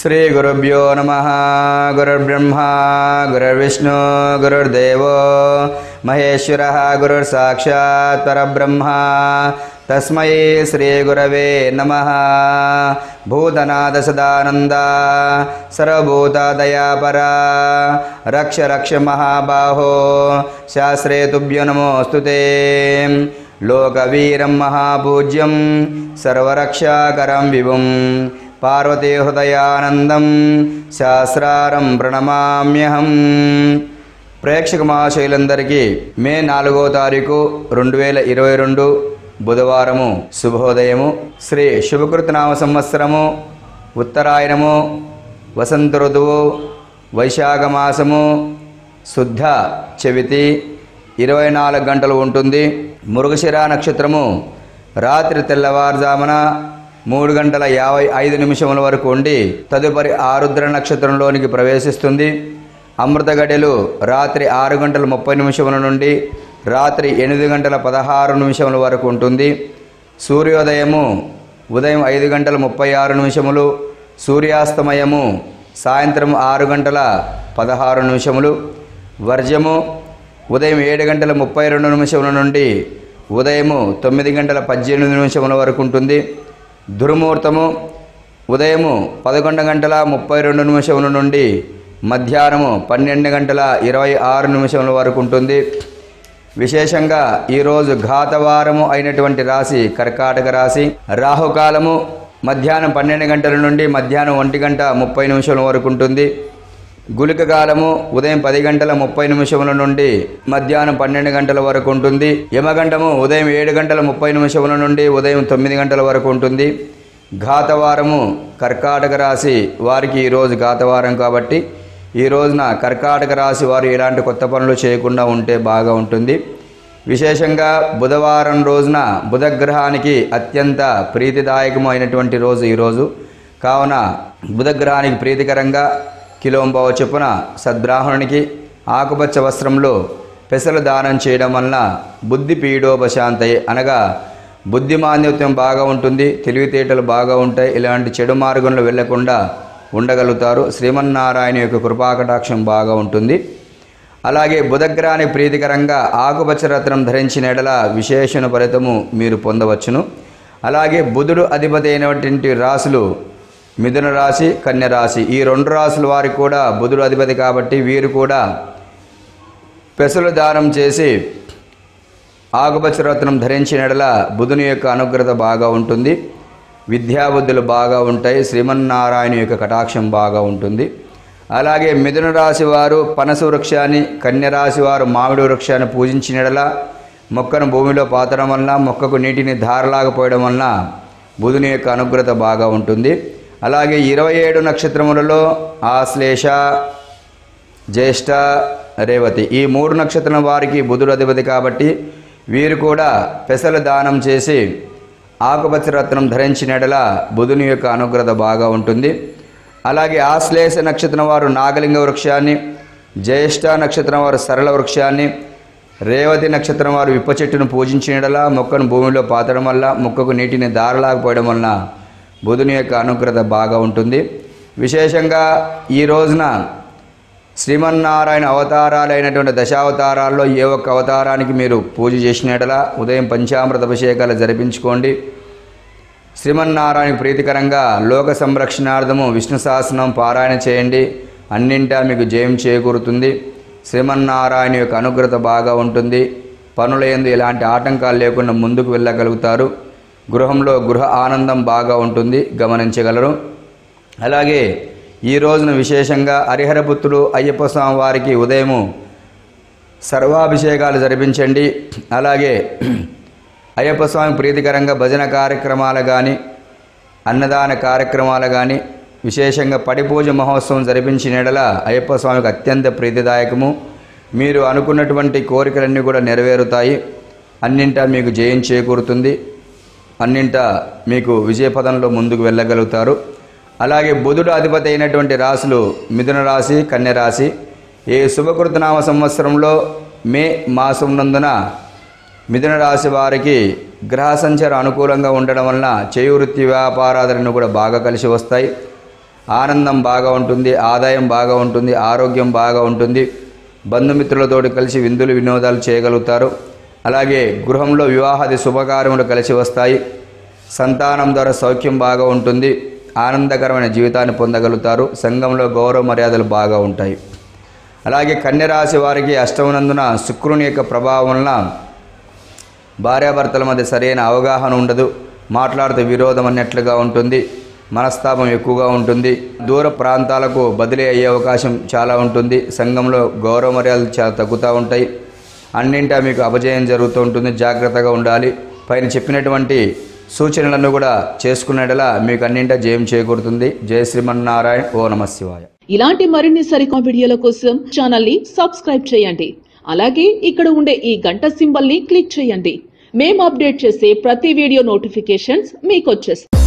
శ్రీగురుభ్యో నమ గురుర్బ్రహ్మ గురుర్విష్ణు గురుర్దేవో మహేశ్వర గురుర్సాక్షాత్ పరబ్రహ్మ తస్మై శ్రీగురవే నమ భూతనాథ సదానంద సర్వభూతదయాపర రక్ష రక్ష మహాబాహో శాస్త్రే తుభ్యో నమోऽस्तु ते లోకవీరం మహాపూజ్యం సర్వరక్షాకరం విభుం పార్వతీ హృదయానందం శాస్త్రారం ప్రణమామ్యహం ప్రేక్షక మహాశైలందరికీ మే నాలుగో తారీఖు రెండు వేల ఇరవై రెండు బుధవారము శుభోదయము శ్రీ శుభకృతనామ సంవత్సరము ఉత్తరాయణము వసంత ఋతువు వైశాఖ మాసము శుద్ధ చవితి ఇరవై నాలుగు గంటలు ఉంటుంది మృగశిర నక్షత్రము రాత్రి తెల్లవారుజామున మూడు గంటల యాభై ఐదు నిమిషముల వరకు ఉండి తదుపరి ఆరుద్ర నక్షత్రంలోనికి ప్రవేశిస్తుంది అమృత గడియలు రాత్రి ఆరు గంటల ముప్పై నిమిషముల నుండి రాత్రి ఎనిమిది గంటల పదహారు నిమిషముల వరకు ఉంటుంది సూర్యోదయము ఉదయం ఐదు గంటల ముప్పై ఆరు నిమిషములు సూర్యాస్తమయము సాయంత్రం ఆరు గంటల పదహారు నిమిషములు వర్జము ఉదయం ఏడు గంటల ముప్పై రెండు నిమిషముల నుండి ఉదయము తొమ్మిది గంటల పద్దెనిమిది నిమిషముల వరకు ఉంటుంది దుర్ముహూర్తము ఉదయము పదకొండు గంటల ముప్పై రెండు నిమిషముల నుండి మధ్యాహ్నము పన్నెండు గంటల ఇరవై ఆరు నిమిషముల వరకు ఉంటుంది విశేషంగా ఈరోజు ఘాతవారము అయినటువంటి రాశి కర్కాటక రాశి రాహుకాలము మధ్యాహ్నం పన్నెండు గంటల నుండి మధ్యాహ్నం ఒంటి గంట ముప్పై నిమిషముల వరకు ఉంటుంది గుళిక కాలము ఉదయం పది గంటల ముప్పై నిమిషముల నుండి మధ్యాహ్నం పన్నెండు గంటల వరకు ఉంటుంది యమగంటము ఉదయం ఏడు గంటల ముప్పై నిమిషముల నుండి ఉదయం తొమ్మిది గంటల వరకు ఉంటుంది ఘాతవారము కర్కాటక రాశి వారికి ఈరోజు ఘాతవారం కాబట్టి ఈ రోజున కర్కాటక రాశి వారు ఎలాంటి కొత్త పనులు చేయకుండా ఉంటే బాగా ఉంటుంది విశేషంగా బుధవారం రోజున బుధగ్రహానికి అత్యంత ప్రీతిదాయకమైనటువంటి రోజు ఈరోజు కావున బుధగ్రహానికి ప్రీతికరంగా కిలోంబావ చొప్పున సద్బ్రాహ్మణునికి ఆకుపచ్చ వస్త్రంలో పెసలు దానం చేయడం వలన బుద్ధి పీడోపశాంతయి అనగా బుద్ధిమాంద్యత్వం బాగా ఉంటుంది తెలివితేటలు బాగా ఉంటాయి ఇలాంటి చెడు మార్గంలో వెళ్లకుండా ఉండగలుగుతారు శ్రీమన్నారాయణ యొక్క కృపాకటాక్షం బాగా ఉంటుంది అలాగే బుధగ్రహానికి ప్రీతికరంగా ఆకుపచ్చ రత్నం ధరించిన ఎడల విశేషణ ఫలితము మీరు పొందవచ్చును అలాగే బుధుడు అధిపతి అయినటువంటి రాశులు మిథున రాశి కన్య రాశి ఈ రెండు రాశుల వారికి కూడా బుధుడు అధిపతి కాబట్టి వీరు కూడా పెసలు దానం చేసి ఆకుపచ్చ రత్నం ధరించిన ఎడల బుధుని యొక్క అనుగ్రత బాగా ఉంటుంది విద్యాబుద్ధులు బాగా ఉంటాయి శ్రీమన్నారాయణ యొక్క కటాక్షం బాగా ఉంటుంది అలాగే మిథున రాశి వారు పనస వృక్షాన్ని కన్య రాశి వారు మామిడి వృక్షాన్ని పూజించిన ఎడల మొక్కను భూమిలో పాతడం వలన మొక్కకు నీటిని ధారలాగా పోయడం వలన బుధుని యొక్క అనుగ్రత బాగా ఉంటుంది అలాగే ఇరవై ఏడు నక్షత్రములలో ఆశ్లేష జ్యేష్ఠ రేవతి ఈ మూడు నక్షత్రం వారికి బుధుడు అధిపతి కాబట్టి వీరు కూడా పెసలు దానం చేసి ఆకుపచ్చ రత్నం ధరించినడల బుధుని యొక్క అనుగ్రత బాగా ఉంటుంది అలాగే ఆశ్లేష నక్షత్రం వారు నాగలింగ వృక్షాన్ని జ్యేష్ఠ నక్షత్రం వారు సరళ వృక్షాన్ని రేవతి నక్షత్రం వారు విప్ప చెట్టును పూజించినడల మొక్కను భూమిలో పాతడం వల్ల మొక్కకు నీటిని దారలాకపోయడం వలన బుధుని యొక్క అనుగ్రత బాగా ఉంటుంది విశేషంగా ఈ రోజున శ్రీమన్నారాయణ అవతారాలైనటువంటి దశావతారాల్లో ఏ ఒక్క అవతారానికి మీరు పూజ చేసినట్లా ఉదయం పంచామృత అభిషేకాలు జరిపించుకోండి శ్రీమన్నారాయణ ప్రీతికరంగా లోక సంరక్షణార్థము విష్ణు సహస్రనం పారాయణ చేయండి అన్నింటా మీకు జయం చేకూరుతుంది శ్రీమన్నారాయణ యొక్క అనుగ్రత బాగా ఉంటుంది పనుల యందు ఎలాంటి ఆటంకాలు లేకుండా ముందుకు వెళ్ళగలుగుతారు గృహంలో గృహ ఆనందం బాగా ఉంటుంది గమనించగలరు అలాగే ఈ రోజున విశేషంగా హరిహరపుత్రుడు అయ్యప్ప స్వామి వారికి ఉదయము సర్వాభిషేకాలు జరిపించండి అలాగే అయ్యప్ప స్వామి ప్రీతికరంగా భజన కార్యక్రమాలు కానీ అన్నదాన కార్యక్రమాలు కానీ విశేషంగా పడిపూజ మహోత్సవం జరిపించిన ఎడల అయ్యప్ప స్వామికి అత్యంత ప్రీతిదాయకము మీరు అనుకున్నటువంటి కోరికలన్నీ కూడా నెరవేరుతాయి అన్నింటా మీకు జయం చేకూరుతుంది అన్నింటా మీకు విజయపదంలో ముందుకు వెళ్ళగలుగుతారు అలాగే బుధుడు అధిపతి అయినటువంటి రాశులు మిథున రాశి కన్య రాశి ఏ శుభకృతనామ సంవత్సరంలో మే మాసం నందున మిథున రాశి వారికి గ్రహ సంచారం అనుకూలంగా ఉండడం వలన చేయి వృత్తి వ్యాపారాలను కూడా బాగా కలిసి వస్తాయి ఆనందం బాగా ఉంటుంది ఆదాయం బాగా ఉంటుంది ఆరోగ్యం బాగా ఉంటుంది బంధుమిత్రులతోటి కలిసి విందులు వినోదాలు చేయగలుగుతారు అలాగే గృహంలో వివాహాది శుభకార్యములు కలిసి వస్తాయి సంతానం ద్వారా సౌఖ్యం బాగా ఉంటుంది ఆనందకరమైన జీవితాన్ని పొందగలుగుతారు సంఘంలో గౌరవ మర్యాదలు బాగా ఉంటాయి అలాగే కన్యరాశి వారికి అష్టమనందున శుక్రుని యొక్క ప్రభావం వలన భార్యాభర్తల మధ్య సరైన అవగాహన ఉండదు మాట్లాడితే విరోధం అన్నట్లుగా ఉంటుంది మనస్తాపం ఎక్కువగా ఉంటుంది దూర ప్రాంతాలకు బదిలీ అయ్యే అవకాశం చాలా ఉంటుంది సంఘంలో గౌరవ మర్యాదలు చాలా తగ్గుతూ ఉంటాయి అన్నింటా మీకు అపజయం జరుగుతూ ఉంటుంది జాగ్రత్తగా ఉండాలి పైన చెప్పినటువంటి సూచనలను కూడా చేసుకునేలా మీకు అన్నింటా జయం చేకూరుతుంది జయ శ్రీమన్నారాయణ ఓ నమ శివాయ ఇలాంటి మరిన్ని సరికొత్త వీడియోల కోసం ఛానల్ ని సబ్స్క్రైబ్ చేయండి అలాగే ఇక్కడ ఉండే ఈ గంట సింబల్ ని క్లిక్ చేయండి మేము అప్డేట్ చేసే ప్రతి వీడియో నోటిఫికేషన్స్ మీకు వచ్చేస్తాయి